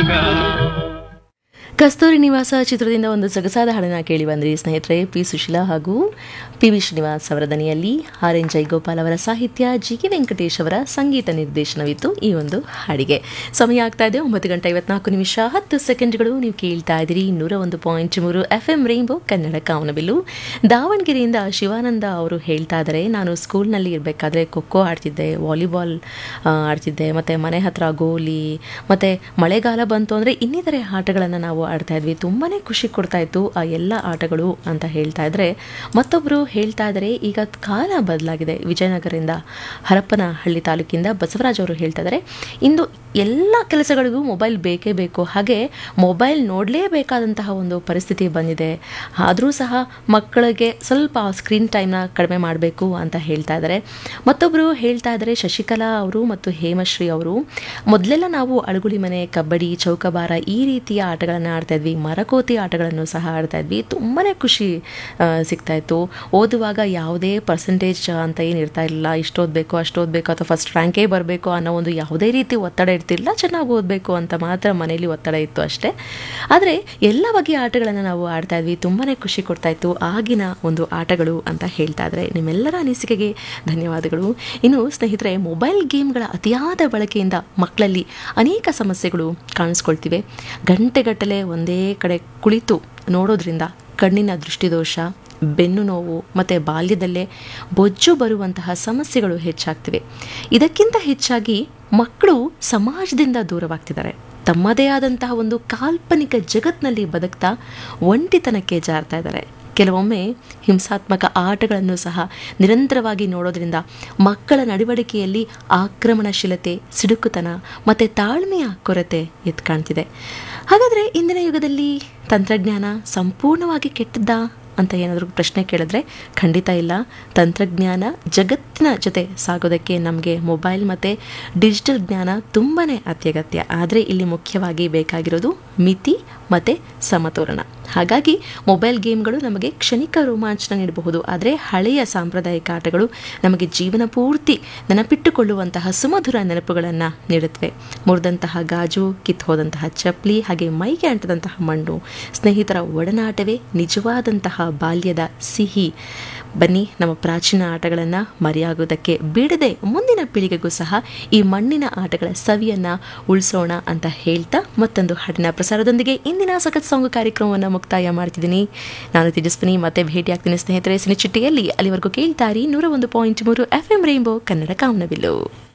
ಮಗ ಕಸ್ತೂರಿ ನಿವಾಸ ಚಿತ್ರದಿಂದ ಒಂದು ಸೊಗಸಾದ ಹಾಡನ್ನ ಕೇಳಿ ಬಂದ್ರಿ ಸ್ನೇಹಿತರೆ ಪಿ ಸುಶೀಲಾ ಹಾಗೂ ಪಿ ವಿ ಶ್ರೀನಿವಾಸ್ ಅವರ ದನಿಯಲ್ಲಿ ಆರ್ ಎನ್ ಜೈಗೋಪಾಲ್ ಅವರ ಸಾಹಿತ್ಯ ಜಿ ಕೆ ವೆಂಕಟೇಶ್ ಅವರ ಸಂಗೀತ ನಿರ್ದೇಶನವಿತ್ತು ಈ ಒಂದು ಹಾಡಿಗೆ ಸಮಯ ಆಗ್ತಾ ಇದೆ ಒಂಬತ್ತು ಗಂಟೆ ಐವತ್ನಾಲ್ಕು ನಿಮಿಷ ಹತ್ತು ಸೆಕೆಂಡ್ಗಳು ನೀವು ಕೇಳ್ತಾ ಇದ್ದೀರಿ ನೂರ ಒಂದು ಪಾಯಿಂಟ್ ಮೂರು ಎಫ್ ಎಂ ರೈನ್ಬೋ ಕನ್ನಡ ಕಾವನಬಿಲ್ಲು ದಾವಣಗೆರೆಯಿಂದ ಶಿವಾನಂದ ಅವರು ಹೇಳ್ತಾ ಇದ್ದಾರೆ ನಾನು ಸ್ಕೂಲ್ನಲ್ಲಿ ಇರಬೇಕಾದ್ರೆ ಖೋಖೋ ಆಡ್ತಿದ್ದೆ ವಾಲಿಬಾಲ್ ಆ, ಆಡ್ತಿದ್ದೆ ಮತ್ತು ಮನೆ ಹತ್ರ ಗೋಲಿ ಮತ್ತು ಮಳೆಗಾಲ ಬಂತು ಅಂದರೆ ಇನ್ನಿತರೆ ಆಟಗಳನ್ನು ನಾವು ಆಡ್ತಾ ಇದ್ವಿ ತುಂಬಾ ಖುಷಿ ಕೊಡ್ತಾ ಇತ್ತು ಆ ಎಲ್ಲ ಆಟಗಳು ಅಂತ ಹೇಳ್ತಾ ಇದ್ರೆ ಮತ್ತೊಬ್ಬರು ಹೇಳ್ತಾ ಇದ್ದಾರೆ ಈಗ ಕಾಲ ಬದಲಾಗಿದೆ ವಿಜಯನಗರದಿಂದ ಹರಪ್ಪನಹಳ್ಳಿ ತಾಲೂಕಿಂದ ಬಸವರಾಜ್ ಅವರು ಹೇಳ್ತಾ ಇದ್ದಾರೆ ಇಂದು ಎಲ್ಲ ಕೆಲಸಗಳಿಗೂ ಮೊಬೈಲ್ ಬೇಕೇ ಬೇಕು ಹಾಗೆ ಮೊಬೈಲ್ ನೋಡಲೇಬೇಕಾದಂತಹ ಒಂದು ಪರಿಸ್ಥಿತಿ ಬಂದಿದೆ ಆದರೂ ಸಹ ಮಕ್ಕಳಿಗೆ ಸ್ವಲ್ಪ ಸ್ಕ್ರೀನ್ ಟೈಮ್ನ ಕಡಿಮೆ ಮಾಡಬೇಕು ಅಂತ ಹೇಳ್ತಾ ಇದ್ದಾರೆ ಮತ್ತೊಬ್ಬರು ಹೇಳ್ತಾ ಇದ್ದಾರೆ ಶಶಿಕಲಾ ಅವರು ಮತ್ತು ಹೇಮಶ್ರೀ ಅವರು ಮೊದಲೆಲ್ಲ ನಾವು ಅಳುಗುಳಿ ಮನೆ ಕಬಡ್ಡಿ ಚೌಕಬಾರ ಈ ರೀತಿಯ ಆಟಗಳನ್ನು ಆಡ್ತಾ ಇದ್ವಿ ಮರಕೋತಿ ಆಟಗಳನ್ನು ಸಹ ಆಡ್ತಾ ಇದ್ವಿ ತುಂಬಾ ಖುಷಿ ಆ, ಸಿಗ್ತಾ ಇತ್ತು ಓದುವಾಗ ಯಾವುದೇ ಪರ್ಸೆಂಟೇಜ್ ಅಂತ ಏನು ಇರ್ತಾ ಇರಲಿಲ್ಲ ಇಷ್ಟು ಓದಬೇಕು ಅಷ್ಟು ಓದಬೇಕು ಅಥವಾ ಫಸ್ಟ್ ರ್ಯಾಂಕೇ ಬರಬೇಕು ಅನ್ನೋ ಒಂದು ಯಾವುದೇ ರೀತಿ ಒತ್ತಡ ಇರ್ತಿಲ್ಲ ಚೆನ್ನಾಗಿ ಓದಬೇಕು ಅಂತ ಮಾತ್ರ ಮನೆಯಲ್ಲಿ ಒತ್ತಡ ಇತ್ತು ಅಷ್ಟೇ ಆದರೆ ಎಲ್ಲ ಬಗೆಯ ಆಟಗಳನ್ನು ನಾವು ಆಡ್ತಾ ಇದ್ವಿ ತುಂಬಾ ಖುಷಿ ಕೊಡ್ತಾ ಇತ್ತು ಆಗಿನ ಒಂದು ಆಟಗಳು ಅಂತ ಹೇಳ್ತಾ ಇದ್ದಾರೆ ನಿಮ್ಮೆಲ್ಲರ ಅನಿಸಿಕೆಗೆ ಧನ್ಯವಾದಗಳು ಇನ್ನು ಸ್ನೇಹಿತರೆ ಮೊಬೈಲ್ ಗೇಮ್ಗಳ ಅತಿಯಾದ ಬಳಕೆಯಿಂದ ಮಕ್ಕಳಲ್ಲಿ ಅನೇಕ ಸಮಸ್ಯೆಗಳು ಕಾಣಿಸ್ಕೊಳ್ತಿವೆ ಗಂಟೆಗಟ್ಟಲೆ ಒಂದೇ ಕಡೆ ಕುಳಿತು ನೋಡೋದ್ರಿಂದ ಕಣ್ಣಿನ ದೃಷ್ಟಿದೋಷ ಬೆನ್ನು ನೋವು ಮತ್ತು ಬಾಲ್ಯದಲ್ಲೇ ಬೊಜ್ಜು ಬರುವಂತಹ ಸಮಸ್ಯೆಗಳು ಹೆಚ್ಚಾಗ್ತಿವೆ ಇದಕ್ಕಿಂತ ಹೆಚ್ಚಾಗಿ ಮಕ್ಕಳು ಸಮಾಜದಿಂದ ದೂರವಾಗ್ತಿದ್ದಾರೆ ತಮ್ಮದೇ ಆದಂತಹ ಒಂದು ಕಾಲ್ಪನಿಕ ಜಗತ್ತಿನಲ್ಲಿ ಬದುಕ್ತಾ ಒಂಟಿತನಕ್ಕೆ ಜಾರ್ತಾ ಇದ್ದಾರೆ ಕೆಲವೊಮ್ಮೆ ಹಿಂಸಾತ್ಮಕ ಆಟಗಳನ್ನು ಸಹ ನಿರಂತರವಾಗಿ ನೋಡೋದ್ರಿಂದ ಮಕ್ಕಳ ನಡವಳಿಕೆಯಲ್ಲಿ ಆಕ್ರಮಣಶೀಲತೆ ಸಿಡುಕುತನ ಮತ್ತು ತಾಳ್ಮೆಯ ಕೊರತೆ ಎದ್ದು ಕಾಣ್ತಿದೆ ಹಾಗಾದರೆ ಇಂದಿನ ಯುಗದಲ್ಲಿ ತಂತ್ರಜ್ಞಾನ ಸಂಪೂರ್ಣವಾಗಿ ಕೆಟ್ಟದ್ದ ಅಂತ ಏನಾದರೂ ಪ್ರಶ್ನೆ ಕೇಳಿದ್ರೆ ಖಂಡಿತ ಇಲ್ಲ ತಂತ್ರಜ್ಞಾನ ಜಗತ್ತಿನ ಜೊತೆ ಸಾಗೋದಕ್ಕೆ ನಮಗೆ ಮೊಬೈಲ್ ಮತ್ತು ಡಿಜಿಟಲ್ ಜ್ಞಾನ ತುಂಬಾ ಅತ್ಯಗತ್ಯ ಆದರೆ ಇಲ್ಲಿ ಮುಖ್ಯವಾಗಿ ಬೇಕಾಗಿರೋದು ಮಿತಿ ಮತ್ತು ಸಮತೋಲನ ಹಾಗಾಗಿ ಮೊಬೈಲ್ ಗೇಮ್ಗಳು ನಮಗೆ ಕ್ಷಣಿಕ ರೋಮಾಂಚನ ನೀಡಬಹುದು ಆದರೆ ಹಳೆಯ ಸಾಂಪ್ರದಾಯಿಕ ಆಟಗಳು ನಮಗೆ ಜೀವನ ಪೂರ್ತಿ ನೆನಪಿಟ್ಟುಕೊಳ್ಳುವಂತಹ ಸುಮಧುರ ನೆನಪುಗಳನ್ನು ನೀಡುತ್ತವೆ ಮುರಿದಂತಹ ಗಾಜು ಕಿತ್ತು ಹೋದಂತಹ ಚಪ್ಪಲಿ ಹಾಗೆ ಮೈಗೆ ಅಂಟದಂತಹ ಮಣ್ಣು ಸ್ನೇಹಿತರ ಒಡನಾಟವೇ ನಿಜವಾದಂತಹ ಬಾಲ್ಯದ ಸಿಹಿ ಬನ್ನಿ ನಮ್ಮ ಪ್ರಾಚೀನ ಆಟಗಳನ್ನು ಮರೆಯಾಗೋದಕ್ಕೆ ಬಿಡದೆ ಮುಂದಿನ ಪೀಳಿಗೆಗೂ ಸಹ ಈ ಮಣ್ಣಿನ ಆಟಗಳ ಸವಿಯನ್ನು ಉಳಿಸೋಣ ಅಂತ ಹೇಳ್ತಾ ಮತ್ತೊಂದು ಹಾಡಿನ ಪ್ರಸಾರದೊಂದಿಗೆ ಇಂದಿನ ಸಖತ್ ಸಾಂಗ್ ಕಾರ್ಯಕ್ರಮವನ್ನು ಮುಕ್ತಾಯ ಮಾಡ್ತಿದ್ದೀನಿ ನಾನು ತೇಜಸ್ವಿನಿ ಮತ್ತೆ ಭೇಟಿ ಆಗ್ತೀನಿ ಸ್ನೇಹಿತರೆ ಸಿನಿಚಿಟ್ಟಿಯಲ್ಲಿ ಅಲ್ಲಿವರೆಗೂ ಕೇಳ್ತಾರಿ ನೂರ ಒಂದು ಪಾಯಿಂಟ್ ಮೂರು ಎಫ್ ಎಂ ರೈನ್ಬೋ ಕನ್ನಡ ಕಾಮನಬಿಲ್ಲು